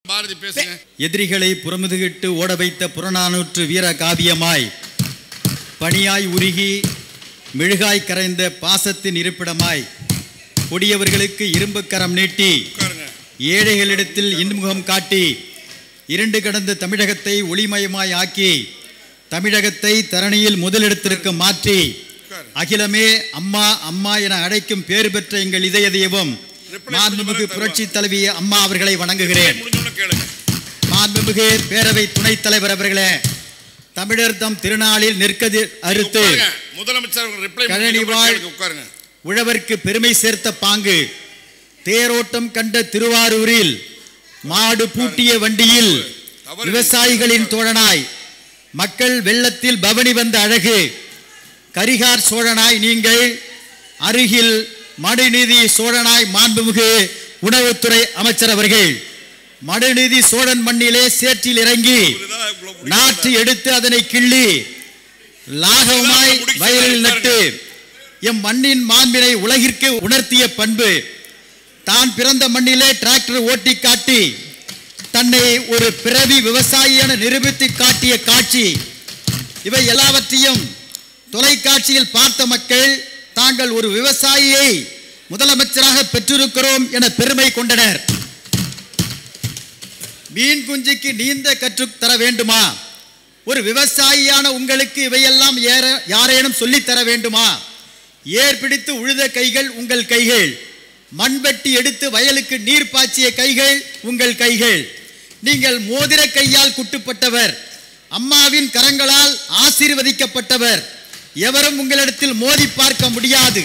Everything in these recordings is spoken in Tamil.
பாரதி பேசுங்க எதிரிகளை புறமுதுகிட்டு ஓட வைத்த புறநானூற்று வீர காவியமாய் பனியாய் உருகி மெழுகாய் கரைந்த பாசத்தின் இருப்பிடமாய் கொடியவர்களுக்கு இரும்பு கரம் நீட்டி உட்காருங்க ஏழைகளிடத்தில் இன்முகம் காட்டி இரண்டு கடந்த தமிழகத்தை ஒளிமயமாய் ஆக்கி தமிழகத்தை தரணியில் முதலிடத்திற்கு மாற்றி உட்காரு அகிலமே அம்மா அம்மா என அழைக்கும் பேறு பெற்ற எங்கள் இதய தெய்வம் Reply மாண்புமிகு கொடுத்து புரட்சி தலைவி அம்மா அவர்களை வணங்குகிறேன் முடிஞ்சோன்னு கேளுங்க மாண்புமிகு பேரவை துணைத் தலைவர் அவர்களே தமிழர் தம் திருநாளில் நிற்கதி அறுத்து உட்காருங்க. முதலமைச்சர் அவங்க ரிப்ளை கழனிவாழ் உட்காருங்க உழவர்க்கு பெருமை சேர்த்த பாங்கு தேரோட்டம் கண்ட திருவாரூரில் மாடு பூட்டிய வண்டியில் விவசாயிகளின் தோழனாய் மக்கள் வெள்ளத்தில் பவனி வந்த அழகு கரிகார் சோழனாய் நீங்கள் அருகில் மடுநீதி சோழனாய் மாண்புமிகு உணவுத்துறை அமைச்சர் அவர்கள் மடுநீதி சோழன் மண்ணிலே சேற்றில் இறங்கி இதுதான் இவ்வளவு பிடிக்கும். நாற்று எடுத்து அதனை கிள்ளி லாகவமாய் வயலில் நட்டு எம் மண்ணின் மாண்பினை உலகிற்கு உணர்த்திய பண்பு தான் பிறந்த மண்ணிலே டிராக்டர் ஓட்டி காட்டி தன்னை ஒரு பிறவி விவசாயி என நிரூபித்து காட்டிய காட்சி இவை எல்லாவற்றையும் தொலைக்காட்சியில் பார்த்த மக்கள் தாங்கள் ஒரு விவசாயியை முதலமைச்சராக பெற்றிருக்கிறோம் என பெருமை கொண்டனர் மீன் குஞ்சுக்கு நீந்த கற்றுத் தர வேண்டுமா ஒரு விவசாயியான உங்களுக்கு இவையெல்லாம் ஏற யாரேனும் சொல்லித் தர வேண்டுமா ஏர் பிடித்து உழுத கைகள் உங்கள் கைகள் மண்வெட்டி எடுத்து வயலுக்கு நீர் பாய்ச்சிய கைகள் உங்கள் கைகள் நீங்கள் மோதிர கையால் குட்டுப்பட்டவர் அம்மாவின் கரங்களால் ஆசீர்வதிக்கப்பட்டவர் எவரும் உங்களிடத்தில் மோதி பார்க்க முடியாது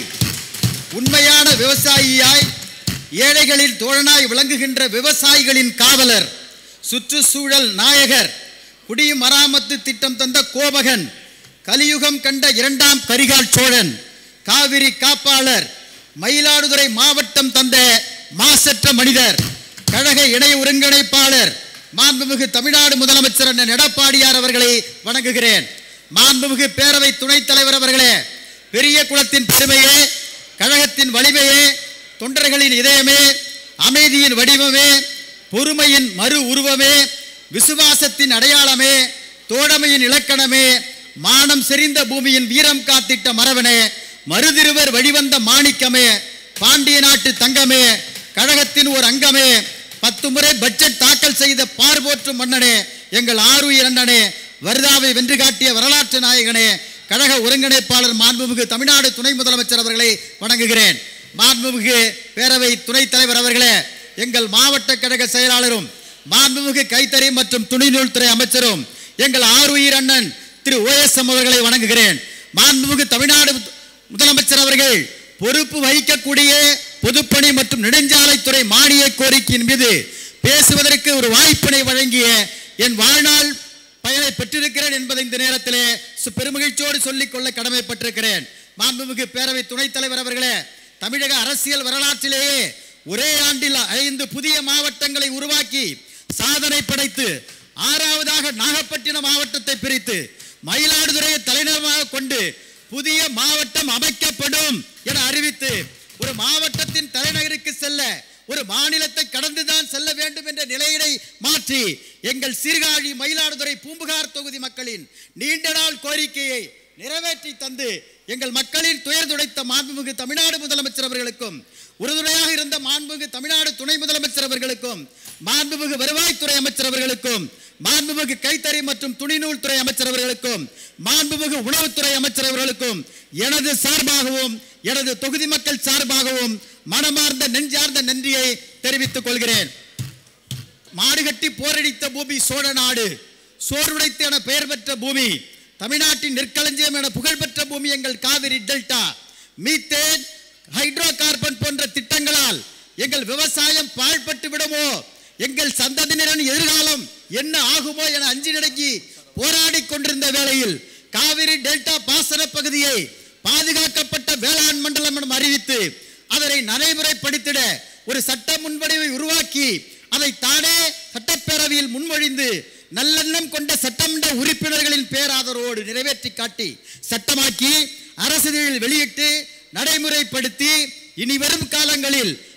உண்மையான விவசாயியாய் ஏழைகளின் தோழனாய் விளங்குகின்ற விவசாயிகளின் காவலர் சுற்றுச்சூழல் நாயகர் குடிமராமத்து திட்டம் தந்த கோபகன் கலியுகம் கண்ட இரண்டாம் கரிகால் சோழன் காவிரி காப்பாளர் மயிலாடுதுறை மாவட்டம் தந்த மாசற்ற மனிதர் கழக இணை ஒருங்கிணைப்பாளர் மாண்புமிகு தமிழ்நாடு முதலமைச்சர் அண்ணன் எடப்பாடியார் அவர்களை வணங்குகிறேன் மாண்புமிகு பேரவை துணைத் தலைவர் அவர்களே பெரிய குளத்தின் பெருமையே கழகத்தின் வலிமையே தொண்டர்களின் இதயமே அமைதியின் வடிவமே பொறுமையின் மறு உருவமே விசுவாசத்தின் அடையாளமே தோழமையின் இலக்கணமே மானம் செறிந்த பூமியின் வீரம் காத்திட்ட மரவனே மறுதிருவர் வழிவந்த மாணிக்கமே பாண்டிய நாட்டு தங்கமே கழகத்தின் ஒரு அங்கமே பத்து முறை பட்ஜெட் தாக்கல் செய்த பார்போற்றும் மன்னனே எங்கள் ஆருயிர் அண்ணனே வருதாவை வென்று காட்டிய வரலாற்று நாயகனே கழக ஒருங்கிணைப்பாளர் மாண்புமிகு தமிழ்நாடு துணை முதலமைச்சர் அவர்களை வணங்குகிறேன் மாண்புமிகு பேரவை துணைத் தலைவர் அவர்களே எங்கள் மாவட்ட கழக செயலாளரும் மாண்புமிகு கைத்தறி மற்றும் துணிநூல்துறை அமைச்சரும் எங்கள் ஆருயிர் அண்ணன் திரு ஓஎஸ்எம் அவர்களை வணங்குகிறேன் மாண்புமிகு தமிழ்நாடு முதலமைச்சர் அவர்கள் பொறுப்பு வகிக்கக்கூடிய பொதுப்பணி மற்றும் நெடுஞ்சாலைத்துறை மானிய கோரிக்கையின் மீது பேசுவதற்கு ஒரு வாய்ப்பினை வழங்கிய என் வாழ்நாள் பயனை பெற்றிருக்கிறேன் என்பதை இந்த நேரத்திலே சு- பெருமகிழ்ச்சியோடு சொல்லிக் கொள்ள கடமைப்பட்டிருக்கிறேன் மாண்புமிகு பேரவை துணைத் தலைவர் அவர்களே தமிழக அரசியல் வரலாற்றிலேயே ஒரே ஆண்டில் ஐந்து புதிய மாவட்டங்களை உருவாக்கி சாதனை படைத்து ஆறாவதாக நாகப்பட்டினம் மாவட்டத்தை பிரித்து மயிலாடுதுறையை தலைநகரமாக கொண்டு புதிய மாவட்டம் அமைக்கப்படும் என அறிவித்து ஒரு மாவட்டத்தின் தலைநகருக்கு செல்ல ஒரு மாநிலத்தை கடந்துதான் செல்ல வேண்டும் என்ற நிலையினை மாற்றி எங்கள் சீர்காழி மயிலாடுதுறை பூம்புகார் தொகுதி மக்களின் நீண்ட நாள் கோரிக்கையை நிறைவேற்றி தந்து எங்கள் மக்களின் துயர் துடைத்த மாண்புமிகு தமிழ்நாடு முதலமைச்சர் அவர்களுக்கும் உறுதுணையாக இருந்த மாண்புமிகு தமிழ்நாடு துணை முதலமைச்சர் அவர்களுக்கும் மாண்புமிகு வருவாய்த்துறை அமைச்சர் அவர்களுக்கும் மாண்புமிகு கைத்தறி மற்றும் துணிநூல் துறை அமைச்சர் அவர்களுக்கும் மாண்புமிகு உணவுத்துறை அமைச்சர் அவர்களுக்கும் எனது சார்பாகவும் எனது தொகுதி மக்கள் சார்பாகவும் மனமார்ந்த நெஞ்சார்ந்த நன்றியை தெரிவித்துக் கொள்கிறேன் மாடுகட்டி போரடித்த பூமி சோழ நாடு சோர்வுடைத்து என பெயர் பெற்ற பூமி தமிழ்நாட்டின் நெற்களஞ்சியம் என புகழ்பெற்ற பூமி எங்கள் Kaveri delta methane hydrocarbon போன்ற திட்டங்களால் எங்கள் விவசாயம் பாழ்பட்டு விடுமோ எங்கள் சந்ததியினரின் எதிர்காலம் என்ன ஆகுமோ என அஞ்சி நடுங்கி போராடி கொண்டிருந்த வேளையில் காவிரி டெல்டா பாசன பகுதியை பாதுகாக்கப்பட்ட வேளாண் மண்டலம் என அறிவித்து அதனை நடைமுறைப்படுத்திட ஒரு சட்ட முன்வடிவை உருவாக்கி அதை தானே சட்டப்பேரவையில் முன்மொழிந்து நல்லெண்ணம் கொண்ட சட்டமன்ற உறுப்பினர்களின் பேராதரவோடு நிறைவேற்றி காட்டி சட்டமாக்கி அரசிதழில் வெளியிட்டு நடைமுறைப்படுத்தி இனி வரும் காலங்களில்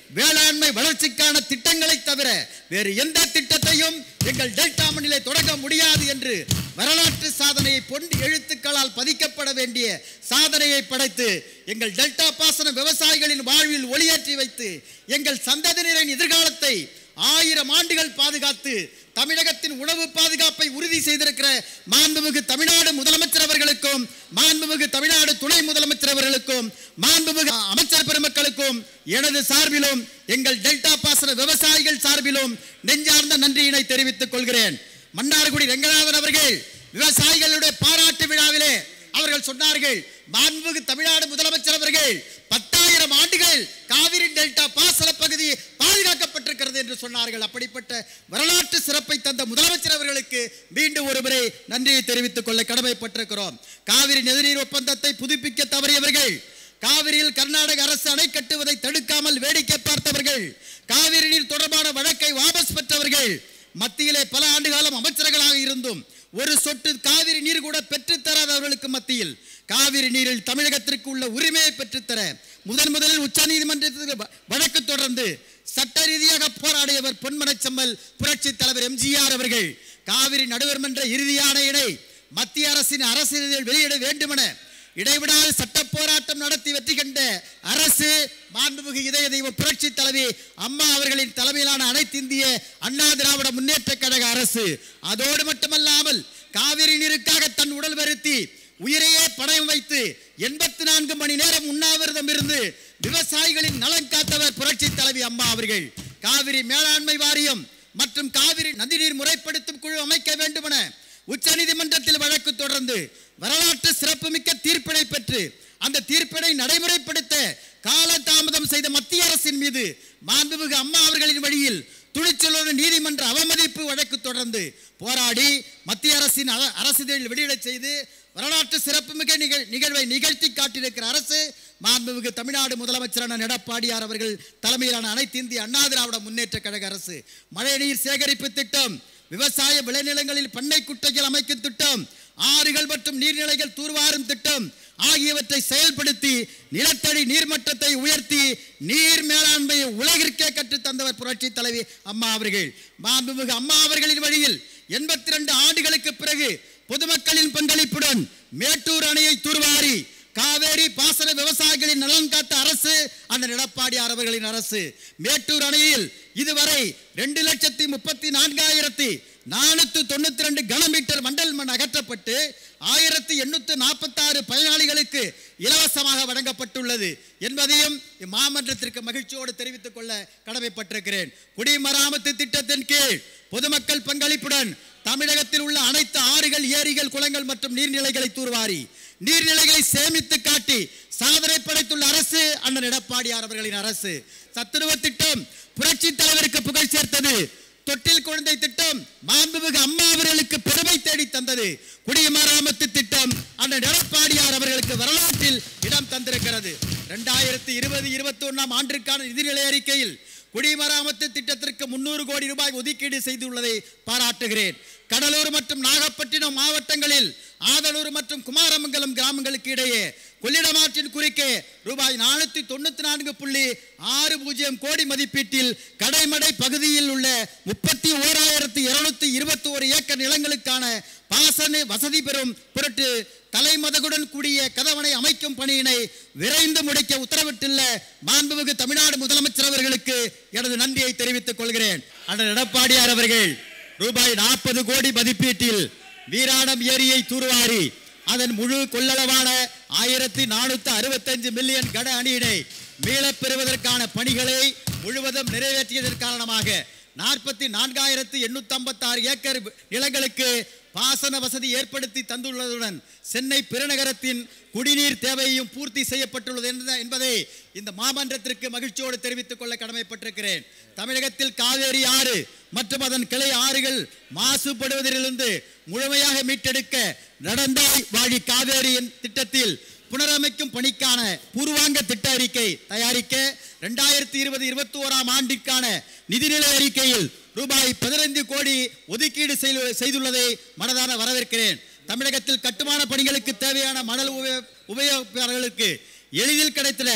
வேளாண்மை வளர்ச்சிக்கான திட்டங்களை தவிர வேறு எந்த திட்டத்தையும் எங்கள் டெல்டா மண்ணிலே தொடங்க முடியாது என்று வரலாற்று சாதனையை பொன் எழுத்துக்களால் பதிக்கப்பட வேண்டிய சாதனையை படைத்து எங்கள் டெல்டா பாசன விவசாயிகளின் வாழ்வில் ஒளியேற்றி வைத்து எங்கள் சந்ததியினரின் எதிர்காலத்தை ஆயிரம் ஆண்டுகள் பாதுகாத்து தமிழகத்தின் உணவு பாதுகாப்பை உறுதி செய்திருக்கிற மாண்புமிகு தமிழ்நாடு முதலமைச்சர் அவர்களுக்கும் மாண்புமிகு தமிழ்நாடு துணை முதலமைச்சர் அவர்களுக்கும் மாண்புமிகு அமைச்சர் பெருமக்களுக்கும் எனது சார்பிலும் எங்கள் டெல்டா பாசன விவசாயிகள் சார்பிலும் நெஞ்சார்ந்த நன்றியினை தெரிவித்துக் கொள்கிறேன் மன்னார்குடி ரெங்கநாதன் அவர்கள் விவசாயிகளுடைய பாராட்டு விழாவிலே அவர்கள் சொன்னார்கள் மாண்புமிகு தமிழ்நாடு முதலமைச்சர் அவர்கள் பத்தாயிரம் ஆண்டுகள் காவிரி டெல்டா பாசன பகுதி பாதுகாக்கப்பட்டிருக்கிறது என்று சொன்னார்கள் அப்படிப்பட்ட வரலாற்று சிறப்பை தந்த முதலமைச்சர் அவர்களுக்கு மீண்டும் ஒருமுறை நன்றியை தெரிவித்துக் கொள்ள கடமைப்பட்டிருக்கிறோம் காவிரி நதிநீர் ஒப்பந்தத்தை புதுப்பிக்க தவறியவர்கள் காவிரியில் கர்நாடக அரசு அணை கட்டுவதை தடுக்காமல் வேடிக்கை பார்த்தவர்கள் காவிரி நீர் தொடர்பான வழக்கை வாபஸ் பெற்றவர்கள் மத்தியிலே பல ஆண்டு காலம் அமைச்சர்களாக இருந்தும் ஒரு சொட்டு காவிரி நீர் கூட பெற்றுத் தராதவர்களுக்கு மத்தியில் காவிரி நீரில் தமிழகத்திற்கு உள்ள உரிமையை பெற்றுத்தர முதன் முதலில் உச்சநீதிமன்றத்தில் வ- வழக்கு தொடர்ந்து சட்ட ரீதியாக போராடியவர் பொன்மனச்செம்மல் புரட்சி தலைவர் எம்ஜிஆர் அவர்கள் காவிரி நடுவர் மன்ற இறுதி ஆணையினை மத்திய அரசின் அரசியலில் வெளியிட வேண்டுமென இடைவிடாத சட்ட போராட்டம் நடத்தி வெற்றி கண்ட அரசு மாண்புமிகு இதய தெய்வ புரட்சி தலைவி அம்மா அவர்களின் தலைமையிலான அனைத்து இந்திய அண்ணா திராவிட முன்னேற்ற கழக அரசு அதோடு மட்டுமல்லாமல் காவிரி நீருக்காக தன் உடல் வருத்தி உயிரையே பணயம் வைத்து எண்பத்தி நான்கு மணி நேரம் உண்ணாவிரதம் இருந்து விவசாயிகளின் நலன் காத்தவர் புரட்சி தலைவி அம்மா அவர்கள் காவிரி மேலாண்மை வாரியம் மற்றும் காவிரி நதிநீர் முறைப்படுத்தும் குழு அமைக்க வேண்டுமென உச்சநீதிமன்றத்தில் வழக்கு தொடர்ந்து வரலாற்று சிறப்புமிக்க தீர்ப்பினை பெற்று அந்த தீர்ப்பினை நடைமுறைப்படுத்த காலதாமதம் செய்த மத்திய அரசின் மீது மாண்புமிகு அம்மா அவர்களின் வழியில் துணிச்சலுடன் நீதிமன்ற அவமதிப்பு வழக்கு தொடர்ந்து போராடி மத்திய அரசின் அர- அரசிதழில் வெளியிடச் செய்து வரலாற்று சிறப்புமிக்க நிகழ் நிகழ்வை நிகழ்த்தி காட்டியிருக்கிற அரசு மாண்புமிகு தமிழ்நாடு முதலமைச்சரான எடப்பாடியார் அவர்கள் தலைமையிலான அனைத்து இந்திய அண்ணா திராவிட முன்னேற்ற கழக அரசு மழைநீர் சேகரிப்பு திட்டம் விவசாய விளைநிலங்களில் பண்ணை குட்டைகள் அமைக்கும் திட்டம் ஆறுகள் மற்றும் நீர்நிலைகள் தூர்வாரும் திட்டம் ஆகியவற்றை செயல்படுத்தி நிலத்தடி நீர்மட்டத்தை உயர்த்தி நீர் மேலாண்மையை உலகிற்கே கற்றுத் தந்தவர் புரட்சி தலைவி அம்மா அவர்கள் மாண்புமிகு அம்மா அவர்களின் வழியில் எண்பத்தி ரெண்டு ஆண்டுகளுக்கு பிறகு பொதுமக்களின் பங்களிப்புடன் மேட்டூர் அணையை தூர்வாரி காவேரி பாசன விவசாயிகளின் நலன் காத்த அரசு அந்த எடப்பாடியார் அவர்களின் அரசு மேட்டூர் அணையில் இதுவரை ரெண்டு லட்சத்தி முப்பத்தி நான்காயிரத்தி நானூத்தி தொண்ணூத்தி ரெண்டு கனமீட்டர் மண்டல் மண் அகற்றப்பட்டு ஆயிரத்தி எண்ணூத்தி நாற்பத்தாறு பயனாளிகளுக்கு இலவசமாக வழங்கப்பட்டுள்ளது என்பதையும் இம்மாமன்றத்திற்கு மகிழ்ச்சியோடு தெரிவித்துக் கொள்ள கடமைப்பட்டிருக்கிறேன் குடிமராமத்து திட்டத்தின் கீழ் பொதுமக்கள் பங்களிப்புடன் தமிழகத்தில் உள்ள அனைத்து ஆறுகள் ஏரிகள் குளங்கள் மற்றும் நீர்நிலைகளை தூர்வாரி நீர்நிலைகளை சேமித்து காட்டி சாதனை படைத்துள்ள அரசு அண்ணன் எடப்பாடியார் அவர்களின் அரசு சத்துருவ திட்டம் புரட்சி தலைவருக்கு புகழ் சேர்த்தது தொட்டில் குழந்தை திட்டம் மாண்புமிகு அம்மா அவர்களுக்கு பெருமை தேடி தந்தது குடிமராமத்து திட்டம் அண்ணன் எடப்பாடியார் அவர்களுக்கு வரலாற்றில் இடம் தந்திருக்கிறது இரண்டாயிரத்தி இருபது இருபத்தி ஒன்னாம் ஆண்டிற்கான நிதிநிலை அறிக்கையில் குடிமராமத்து திட்டத்திற்கு முன்னூறு கோடி ரூபாய் ஒதுக்கீடு செய்துள்ளதை பாராட்டுகிறேன் கடலூர் மற்றும் நாகப்பட்டினம் மாவட்டங்களில் ஆதலூர் மற்றும் குமாரமங்கலம் கிராமங்களுக்கு இடையே கொள்ளிடம் ஆற்றின் குறுக்கே ரூபாய் நானூத்தி தொண்ணூத்தி நான்கு புள்ளி ஆறு பூஜ்ஜியம் கோடி மதிப்பீட்டில் கடைமடை பகுதியில் உள்ள முப்பத்தி ஓராயிரத்தி இருநூத்தி இருபத்தி ஒரு ஏக்கர் நிலங்களுக்கான பாசன வசதி பெறும் பொருட்டு தலைமதகுடன் கூடிய கதவணை அமைக்கும் பணியினை விரைந்து முடிக்க உத்தரவிட்டுள்ள மாண்புமிகு தமிழ்நாடு முதலமைச்சர் அவர்களுக்கு எனது நன்றியை தெரிவித்துக் கொள்கிறேன் அண்ணன் எடப்பாடியார் அவர்கள் ரூபாய் நாற்பது கோடி மதிப்பீட்டில் வீராணம் ஏரியை தூர்வாரி அதன் முழு கொள்ளளவான ஆயிரத்தி நானூத்தி அறுபத்தஞ்சு மில்லியன் கன அணியினை மீளப் பெறுவதற்கான பணிகளை முழுவதும் நிறைவேற்றியதன் காரணமாக நாற்பத்தி நான்காயிரத்தி எண்ணூத்தி ஐம்பத்தாறு ஏக்கர் நிலங்களுக்கு பாசன வசதி ஏற்படுத்தி தந்துள்ளதுடன் சென்னை பெருநகரத்தின் குடிநீர் தேவையும் பூர்த்தி செய்யப்பட்டுள்ளது என்பத- என்பதை இந்த மாமன்றத்திற்கு மகிழ்ச்சியோடு தெரிவித்துக் கொள்ள கடமைப்பட்டிருக்கிறேன் தமிழகத்தில் காவேரி ஆறு மற்றும் அதன் கிளை ஆறுகள் மாசுபடுவதிலிருந்து முழுமையாக மீட்டெடுக்க நடந்தாய் வாழி காவேரியின் திட்டத்தில் புனரமைக்கும் பணிக்கான பூர்வாங்க திட்ட அறிக்கை தயாரிக்க ரெண்டாயிரத்தி இருபது இருபத்தி ஓராம் ஆண்டிற்கான நிதிநிலை அறிக்கையில் ரூபாய் பதினைந்து கோடி ஒதுக்கீடு செய்து- செய்துள்ளதை மனதார வரவேற்கிறேன் தமிழகத்தில் கட்டுமான பணிகளுக்கு தேவையான மணல் உபயோ- உபயோகிப்பாளர்களுக்கு எளிதில் கிடைத்திட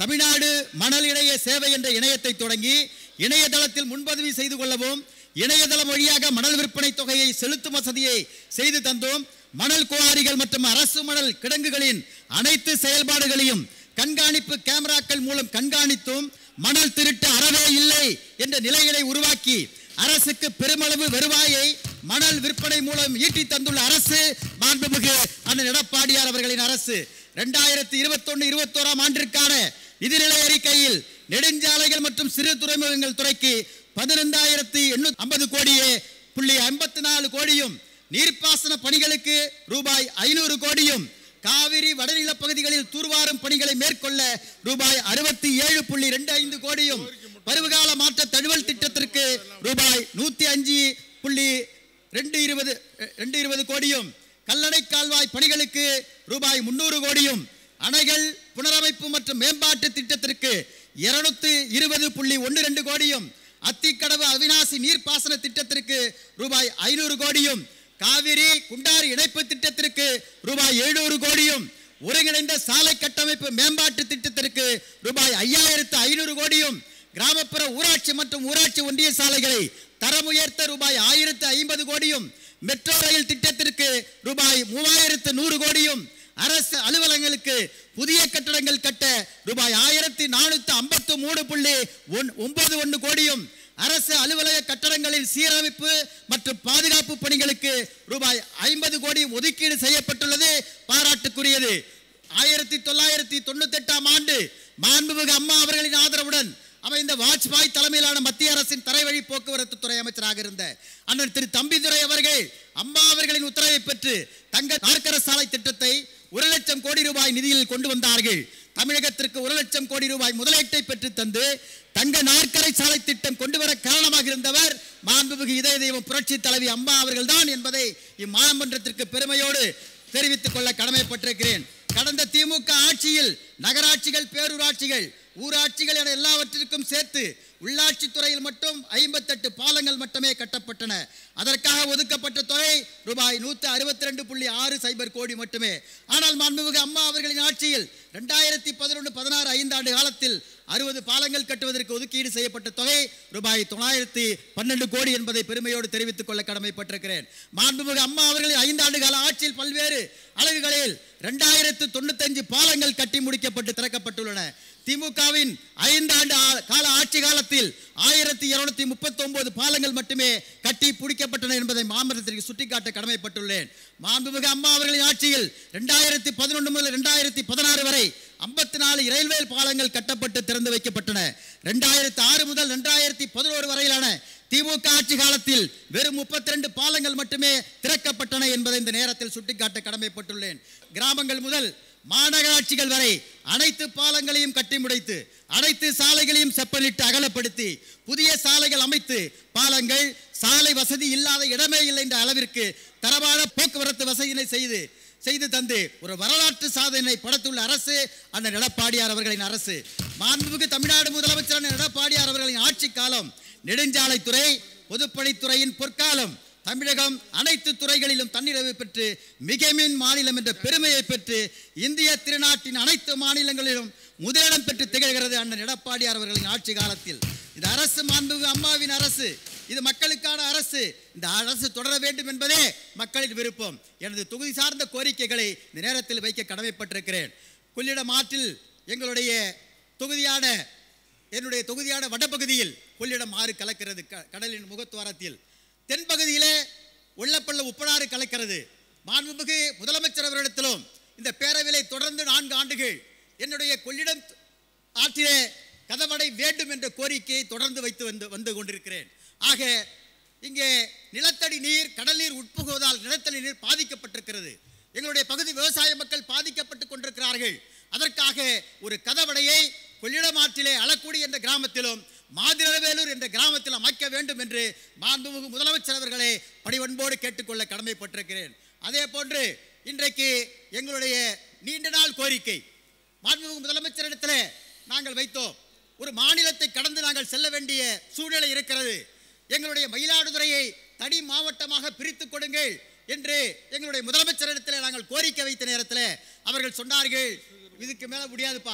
தமிழ்நாடு மணல் இணைய சேவை என்ற இணையத்தை தொடங்கி இணையதளத்தில் முன்பதிவு செய்து கொள்ளவும் இணையதளம் வழியாக மணல் விற்பனை தொகையை செலுத்தும் வசதியை செய்து தந்தோம் மணல் குவாரிகள் மற்றும் அரசு மணல் கிடங்குகளின் அனைத்து செயல்பாடுகளையும் கண்காணிப்பு கேமராக்கள் மூலம் கண்காணித்தும் மணல் திருட்டு அறவே இல்லை என்ற நிலைகளை உருவாக்கி அரசுக்கு பெருமளவு வருவாயை மணல் விற்பனை மூலம் ஈட்டி தந்துள்ள அரசு மாண்புமிகு அண்ணன் எடப்பாடியார் அவர்களின் அரசு ரெண்டாயிரத்தி இருபத்தொன்னு இருபத்தோராம் ஆண்டிற்கான நிதிநிலை அறிக்கையில் நெடுஞ்சாலைகள் மற்றும் சிறு துறைமுகங்கள் துறைக்கு பதினைந்தாயிரத்தி எண்ணூத்தி ஐம்பது கோடியே புள்ளி ஐம்பத்தி நாலு கோடியும் நீர்ப்பாசன பணிகளுக்கு ரூபாய் ஐநூறு கோடியும் காவிரி வடநில பகுதிகளில் தூர்வாரும் பணிகளை மேற்கொள்ள ரூபாய் அறுபத்தி ஏழு புள்ளி ரெண்டு ஐந்து கோடியும் பருவகால மாற்ற தழுவல் திட்டத்திற்கு ரூபாய் நூத்தி அஞ்சு புள்ளி ரெண்டு இருபது ரெண்டு இருபது கோடியும் கல்லணை கால்வாய் பணிகளுக்கு ரூபாய் முன்னூறு கோடியும் அணைகள் புனரமைப்பு மற்றும் மேம்பாட்டு திட்டத்திற்கு இருநூத்து இருபது புள்ளி ஒன்று ரெண்டு கோடியும் அத்திக்கடவு அவிநாசி நீர்ப்பாசன திட்டத்திற்கு ரூபாய் ஐநூறு கோடியும் காவிரி குண்டாறு இணைப்பு திட்டத்திற்கு ரூபாய் எழுநூறு கோடியும் ஒருங்கிணைந்த சாலை கட்டமைப்பு மேம்பாட்டு திட்டத்திற்கு ரூபாய் ஐயாயிரத்து ஐநூறு கோடியும் கிராமப்புற ஊராட்சி மற்றும் ஊராட்சி ஒன்றிய சாலைகளை தரம் உயர்த்த ரூபாய் ஆயிரத்து ஐம்பது கோடியும் மெட்ரோ ரயில் திட்டத்திற்கு ரூபாய் மூவாயிரத்து நூறு கோடியும் அரசு அலுவலகங்களுக்கு புதிய கட்டடங்கள் கட்ட ரூபாய் ஆயிரத்தி நானூத்தி ஐம்பத்து மூணு புள்ளி ஒன் ஒன்பது ஒன்று கோடியும் அரசு அலுவலக கட்டடங்களின் சீரமைப்பு மற்றும் பாதுகாப்பு பணிகளுக்கு ரூபாய் ஐம்பது கோடியும் ஒதுக்கீடு செய்யப்பட்டுள்ளது பாராட்டுக்குரியது ஆயிரத்தி தொள்ளாயிரத்தி தொண்ணூத்தி எட்டாம் ஆண்டு மாண்புமிகு அம்மா அவர்களின் ஆதரவுடன் அமைந்த வாஜ்பாய் தலைமையிலான மத்திய அரசின் தரைவழி போக்குவரத்து துறை அமைச்சராக இருந்த அண்ணன் திரு தம்பிதுரை அவர்கள் அம்மா அவர்களின் உத்தரவை பெற்று தங்க நாற்கர சாலை திட்டத்தை ஒரு லட்சம் கோடி ரூபாய் நிதியில் கொண்டு வந்தார்கள் தமிழகத்திற்கு ஒரு லட்சம் கோடி ரூபாய் முதலீட்டை பெற்று தந்து தங்க நாற்கரை சாலை திட்டம் கொண்டு வர காரணமாக இருந்தவர் மாண்புமிகு இதய தெய்வம் புரட்சி தலைவி அம்மா அவர்கள்தான் என்பதை இம்மாமன்றத்திற்கு பெருமையோடு தெரிவித்துக் கொள்ள கடமைப்பட்டிருக்கிறேன் கடந்த திமுக ஆட்சியில் நகராட்சிகள் பேரூராட்சிகள் ஊராட்சிகள் என எல்லாவற்றிற்கும் சேர்த்து உள்ளாட்சி துறையில் மட்டும் ஐம்பத்தெட்டு பாலங்கள் மட்டுமே கட்டப்பட்டன அதற்காக ஒதுக்கப்பட்ட தொகை ரூபாய் நூற்றி அறுபத்தி ரெண்டு புள்ளி ஆறு சைபர் கோடி மட்டுமே ஆனால் மாண்புமிகு அம்மா அவர்களின் ஆட்சியில் ரெண்டாயிரத்தி பதினொன்று பதினாறு ஐந்தாண்டு காலத்தில் அறுபது பாலங்கள் கட்டுவதற்கு ஒதுக்கீடு செய்யப்பட்ட தொகை ரூபாய் தொள்ளாயிரத்தி பன்னெண்டு கோடி என்பதை பெருமையோடு தெரிவித்துக் கொள்ள கடமைப்பட்டிருக்கிறேன் மாண்புமிகு அம்மா அவர்களின் ஐந்தாண்டு கால ஆட்சியில் பல்வேறு அலகுகளில் ரெண்டாயிரத்து தொண்ணூத்தஞ்சு பாலங்கள் கட்டி முடிக்கப்பட்டு திறக்கப்பட்டுள்ளன திமுகவின் ஐந்தாண்டு ஆ- கால ஆட்சி காலத்தில் ஆயிரத்தி இருநூத்தி முப்பத்தி ஒன்பது பாலங்கள் மட்டுமே கட்டி பிடிக்கப்பட்டன என்பதை மாமன்றத்திற்கு சுட்டிக்காட்ட கடமைப்பட்டுள்ளேன் மாண்புமிகு அம்மா அவர்களின் ஆட்சியில் ரெண்டாயிரத்தி பதினொன்று முதல் ரெண்டாயிரத்தி பதினாறு வரை ஐம்பத்தி நாலு ரயில்வே பாலங்கள் கட்டப்பட்டு திறந்து வைக்கப்பட்டன ரெண்டாயிரத்தி ஆறு முதல் ரெண்டாயிரத்தி பதினோரு வரையிலான திமுக ஆட்சி காலத்தில் வெறும் 32 பாலங்கள் மட்டுமே திறக்கப்பட்டன என்பதை இந்த நேரத்தில் சுட்டிக்காட்ட கடமைப்பட்டுள்ளேன் கிராமங்கள் முதல் மாநகராட்சிகள் வரை அனைத்து பாலங்களையும் கட்டி முடித்து அனைத்து சாலைகளையும் செப்பனிட்டு அகலப்படுத்தி புதிய சாலைகள் அமைத்து பாலங்கள் சாலை வசதி இல்லாத இடமே இல்லை என்ற அளவிற்கு தரமான போக்குவரத்து வசதியினை செய்து செய்து தந்து ஒரு வரலாற்று சாதனை படைத்துள்ள அரசு அந்த எடப்பாடியார் அவர்களின் அரசு மாண்புமிகு தமிழ்நாடு முதலமைச்சர் அண்ணன் எடப்பாடியார் அவர்களின் ஆட்சி காலம் நெடுஞ்சாலைத்துறை பொதுப்பணித்துறையின் பொற்காலம் தமிழகம் அனைத்து துறைகளிலும் தன்னிறைவு பெற்று மிகமின் மாநிலம் என்ற பெருமையை பெற்று இந்திய திருநாட்டின் அனைத்து மாநிலங்களிலும் முதலிடம் பெற்று திகழ்கிறது அண்ணன் எடப்பாடியார் அவர்களின் ஆட்சி காலத்தில் இது அரசு மாண்புமிகு அம்மாவின் அரசு இது மக்களுக்கான அரசு இந்த அரசு தொடர வேண்டும் என்பதே மக்களின் விருப்பம் எனது தொகுதி சார்ந்த கோரிக்கைகளை இந்த நேரத்தில் வைக்க கடமைப்பட்டிருக்கிறேன் கொள்ளிடம் ஆற்றில் எங்களுடைய தொகுதியான என்னுடைய தொகுதியான வடபகுதியில் கொள்ளிடம் ஆறு கலக்கிறது க- கடலின் முகத்துவாரத்தில் தென்பகுதியிலே உள்ளப்பள்ள உப்பனாறு கலக்கிறது மாண்புமிகு முதலமைச்சர் அவரிடத்திலும் இந்த பேரவையிலே தொடர்ந்து நான்கு ஆண்டுகள் என்னுடைய கொள்ளிடம் ஆற்றிலே கதவடை வேண்டும் என்ற கோரிக்கையை தொடர்ந்து வைத்து வந்து வந்து கொண்டிருக்கிறேன் ஆக இங்கே நிலத்தடி நீர் கடல் நீர் உட்புகுவதால் நிலத்தடி நீர் பாதிக்கப்பட்டிருக்கிறது எங்களுடைய பகுதி விவசாய மக்கள் பாதிக்கப்பட்டு கொண்டிருக்கிறார்கள் அதற்காக ஒரு கதவடையை கொள்ளிடம் ஆற்றிலே அளக்குடி என்ற கிராமத்திலும் மாதிரவேலூர் என்ற கிராமத்தில் அமைக்க வேண்டும் என்று மாண்புமிகு முதலமைச்சர் அவர்களை பணிவன்போடு கேட்டுக்கொள்ள கடமைப்பட்டிருக்கிறேன் அதே போன்று இன்றைக்கு எங்களுடைய நீண்ட நாள் கோரிக்கை மாண்புமிகு முதலமைச்சரிடத்தில் நாங்கள் வைத்தோம் ஒரு மாநிலத்தை கடந்து நாங்கள் செல்ல வேண்டிய சூழ்நிலை இருக்கிறது எங்களுடைய மயிலாடுதுறையை தனி மாவட்டமாக பிரித்துக் கொடுங்கள் என்று எங்களுடைய முதலமைச்சரிடத்தில் நாங்கள் கோரிக்கை வைத்த நேரத்தில் அவர்கள் சொன்னார்கள் இதுக்கு மேல முடியாதுப்பா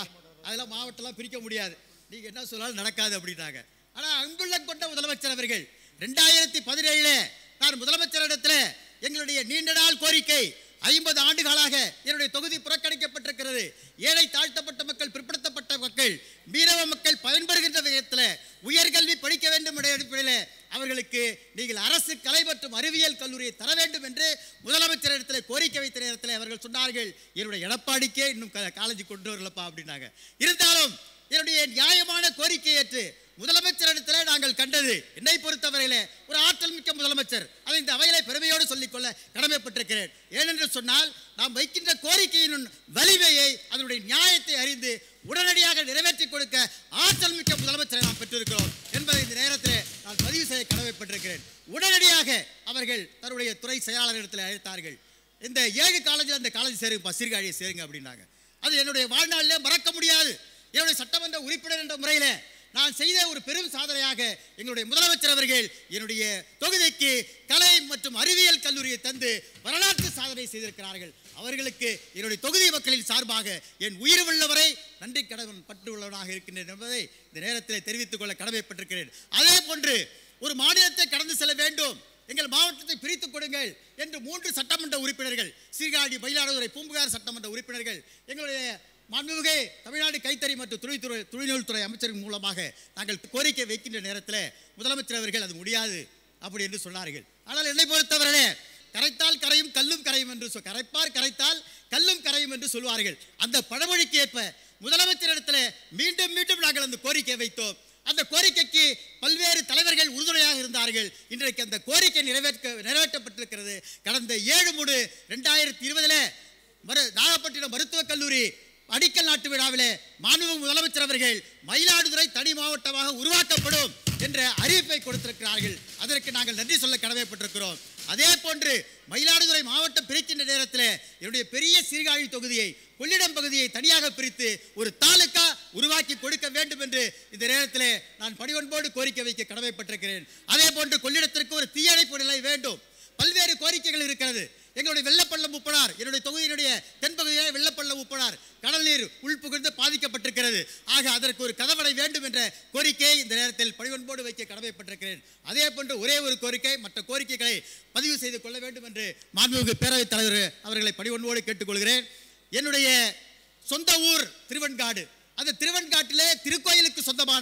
அதெல்லாம் மாவட்டம்லாம் பிரிக்க முடியாது நீங்க என்ன சொன்னாலும் நடக்காது அப்படின்னாங்க ஆனா அங்குள்ளம் கொண்ட முதலமைச்சர் அவர்கள் ரெண்டாயிரத்தி பதினேழுல நான் முதலமைச்சரிடத்தில் எங்களுடைய நீண்ட நாள் கோரிக்கை ஐம்பது ஆண்டுகளாக என்னுடைய தொகுதி புறக்கணிக்கப்பட்டிருக்கிறது ஏழை தாழ்த்தப்பட்ட மக்கள் பிற்படுத்தப்பட்ட மக்கள் மீனவ மக்கள் பயன்பெறுகின்ற விதத்தில் உயர்கல்வி படிக்க வேண்டும் என்ற அடிப்படையில் அவர்களுக்கு நீங்கள் அரசு கலை மற்றும் அறிவியல் கல்லூரியை தர வேண்டும் என்று முதலமைச்சரிடத்தில் கோரிக்கை வைத்த நேரத்தில் அவர்கள் சொன்னார்கள் என்னுடைய எடப்பாடிக்கே இன்னும் காலேஜ் கொண்டு வரலப்பா அப்படின்னாங்க இருந்தாலும் என்னுடைய நியாயமான கோரிக்கை ஏற்று முதலமைச்சரிடத்தில் நாங்கள் கண்டது என்னை பொறுத்தவரையிலே ஒரு ஆற்றல் மிக்க முதலமைச்சர் அதை இந்த அவையிலே பெருமையோடு சொல்லிக்கொள்ள கடமைப்பட்டிருக்கிறேன் ஏனென்று சொன்னால் நாம் வைக்கின்ற கோரிக்கையின் வலிமையை அதனுடைய நியாயத்தை அறிந்து உடனடியாக நிறைவேற்றி கொடுக்க ஆற்றல் மிக்க முதலமைச்சரை நாம் பெற்றிருக்கிறோம் என்பதை இந்த நேரத்தில் நான் பதிவு செய்ய கடமைப்பட்டிருக்கிறேன் உடனடியாக அவர்கள் தன்னுடைய துறை செயலாளரிடத்தில் அழைத்தார்கள் இந்த ஏழு காலேஜில் அந்த காலேஜ் சேருங்கப்பா சீர்காழியை சேருங்க அப்படின்னாங்க அது என்னுடைய வாழ்நாளிலே மறக்க முடியாது என்னுடைய சட்டமன்ற உறுப்பினர் என்ற முறையில் நான் செய்த ஒரு பெரும் சாதனையாக எங்களுடைய முதலமைச்சர் அவர்கள் என்னுடைய தொகுதிக்கு கலை மற்றும் அறிவியல் கல்லூரியை தந்து வரலாற்று சாதனை செய்திருக்கிறார்கள் அவர்களுக்கு என்னுடைய தொகுதி மக்களின் சார்பாக என் உயிர் உள்ளவரை நன்றி கடன் பட்டுள்ளவனாக இருக்கின்றேன் என்பதை இந்த நேரத்தில் தெரிவித்துக் கொள்ள கடமைப்பட்டிருக்கிறேன் அதே போன்று ஒரு மாநிலத்தை கடந்து செல்ல வேண்டும் எங்கள் மாவட்டத்தை பிரித்துக் கொடுங்கள் என்று மூன்று சட்டமன்ற உறுப்பினர்கள் சீர்காழி மயிலாடுதுறை பூம்புகார் சட்டமன்ற உறுப்பினர்கள் எங்களுடைய மாண்புமிகு தமிழ்நாடு கைத்தறி மற்றும் தொழில்துறை தொழில்நுட்பத்துறை அமைச்சரின் மூலமாக நாங்கள் கோரிக்கை வைக்கின்ற நேரத்தில் முதலமைச்சர் அவர்கள் அது முடியாது அப்படி என்று சொன்னார்கள் ஆனால் என்னை பொறுத்தவரையிலே கரைத்தால் கரையும் கல்லும் கரையும் என்று சொல் கரைப்பார் கரைத்தால் கல்லும் கரையும் என்று சொல்வார்கள் அந்த பழமொழிக்கு ஏற்ப முதலமைச்சரிடத்தில் மீண்டும் மீண்டும் நாங்கள் அந்த கோரிக்கை வைத்தோம் அந்த கோரிக்கைக்கு பல்வேறு தலைவர்கள் உறுதுணையாக இருந்தார்கள் இன்றைக்கு அந்த கோரிக்கை நிறைவேற்ற நிறைவேற்றப்பட்டிருக்கிறது கடந்த ஏழு மூணு ரெண்டாயிரத்தி இருபதுல மரு நாகப்பட்டினம் மருத்துவக் கல்லூரி அடிக்கல் நாட்டு விழாவிலே மாண்பு முதலமைச்சர் அவர்கள் மயிலாடுதுறை தனி மாவட்டமாக உருவாக்கப்படும் என்ற அறிவிப்பை கொடுத்திருக்கிறார்கள் அதற்கு நாங்கள் நன்றி சொல்ல கடமைப்பட்டிருக்கிறோம் அதே போன்று மயிலாடுதுறை மாவட்டம் பிரிக்கின்ற நேரத்தில் என்னுடைய பெரிய சீர்காழி தொகுதியை கொள்ளிடம் பகுதியை தனியாக பிரித்து ஒரு தாலுக்கா உருவாக்கி கொடுக்க வேண்டும் என்று இந்த நேரத்தில் நான் பணிவன்போடு கோரிக்கை வைக்க கடமைப்பட்டிருக்கிறேன் அதே போன்று கொள்ளிடத்திற்கு ஒரு தீயணைப்பு நிலை வேண்டும் பல்வேறு கோரிக்கைகள் இருக்கிறது எங்களுடைய வெள்ளப்பள்ளம் உப்பனார் என்னுடைய தொகுதியினுடைய தென்பகுதியிலே வெள்ளப்பள்ளம் உப்பனார் கடல் நீர் உள்புகுந்து பாதிக்கப்பட்டிருக்கிறது ஆக அதற்கு ஒரு கதவணை வேண்டும் என்ற கோரிக்கையை இந்த நேரத்தில் பணிவன்போடு வைக்க கடமைப்பட்டிருக்கிறேன் அதே போன்று ஒரே ஒரு கோரிக்கை மற்ற கோரிக்கைகளை பதிவு செய்து கொள்ள வேண்டும் என்று மாண்புமிகு பேரவைத் தலைவர் அவர்களை பணிவன்போடு கேட்டுக்கொள்கிறேன் என்னுடைய சொந்த ஊர் திருவெண்காடு அந்த திருவெண்காட்டிலே திருக்கோயிலுக்கு சொந்தமான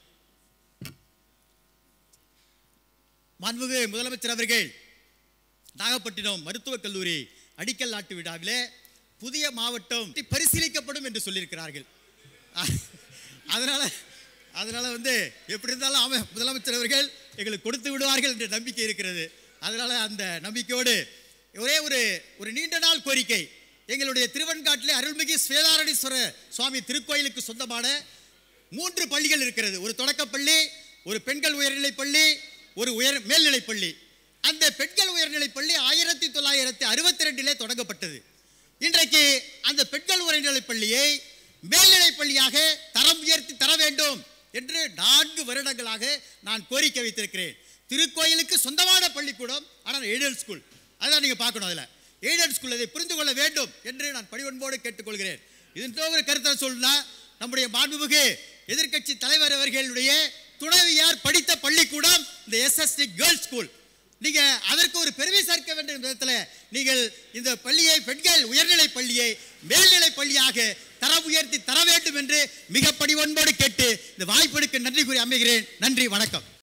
மாண்புமிகு முதலமைச்சர் அவர்கள் நாகப்பட்டினம் மருத்துவக் கல்லூரி அடிக்கல் நாட்டு விழாவிலே புதிய மாவட்டம் பரிசீலிக்கப்படும் என்று சொல்லியிருக்கிறார்கள் அதனால அதனால வந்து எப்படி இருந்தாலும் அவன் முதலமைச்சர் அவர்கள் எங்களுக்கு கொடுத்து விடுவார்கள் என்ற நம்பிக்கை இருக்கிறது அதனால அந்த நம்பிக்கையோடு ஒரே ஒரு ஒரு நீண்ட நாள் கோரிக்கை எங்களுடைய திருவெண்காட்டிலே அருள்மிகு ஸ்வேதாரணீஸ்வரர் சுவாமி திருக்கோயிலுக்கு சொந்தமான மூன்று பள்ளிகள் இருக்கிறது ஒரு தொடக்கப்பள்ளி ஒரு பெண்கள் உயர்நிலைப் பள்ளி ஒரு உயர் மேல்நிலைப் பள்ளி அந்த பெண்கள் உயர்நிலைப் பள்ளி ஆயிரத்தி தொள்ளாயிரத்தி அறுபத்தி ரெண்டிலே தொடங்கப்பட்டது இன்றைக்கு அந்த பெண்கள் உயர்நிலைப் பள்ளியை மேல்நிலைப் பள்ளியாக தரம் உயர்த்தி தர வேண்டும் என்று நான்கு வருடங்களாக நான் கோரிக்கை வைத்திருக்கிறேன் திருக்கோயிலுக்கு சொந்தமான பள்ளிக்கூடம் ஆனால் எய்டல் ஸ்கூல் அதான் நீங்கள் பார்க்கணும் அதில் எய்டட் ஸ்கூல் அதை புரிந்து கொள்ள வேண்டும் என்று நான் பணிவன்போடு கேட்டுக்கொள்கிறேன் இதன் ஒரு கருத்தை சொல்லா நம்முடைய மாண்புமிகு எதிர்க்கட்சி தலைவர் அவர்களுடைய துணைவியார் படித்த பள்ளிக்கூடம் இந்த எஸ்எஸ்டி கேர்ள்ஸ் ஸ்கூல் நீங்க அதற்கு ஒரு பெருமை சேர்க்க வேண்டும் விதத்தில் நீங்கள் இந்த பள்ளியை பெண்கள் உயர்நிலை பள்ளியை மேல்நிலை பள்ளியாக தரம் உயர்த்தி தர வேண்டும் என்று மிக பணிவன்போடு கேட்டு இந்த வாய்ப்புக்கு நன்றி கூறி அமைகிறேன் நன்றி வணக்கம்